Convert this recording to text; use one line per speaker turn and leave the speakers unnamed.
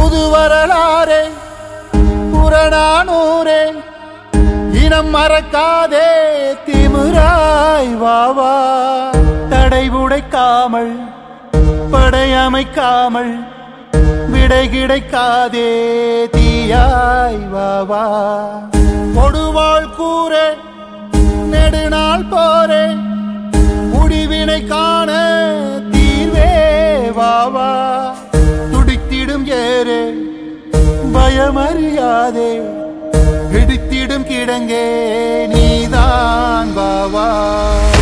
புது வரலாறே புறநானூரே இனம் மறக்காதே திமிராய் வாவா தடை உடைக்காமல் படையமைக்காமல் விடை கிடைக்காதே தீயாய் வாவா கொடுவாள் கூறே நெடுநாள் போரே முடிவினை காண தீர்வே வாவா துடித்திடும் ஏறே பயமறியாதே இடித்திடும் கிடங்கே நீதான் வாவா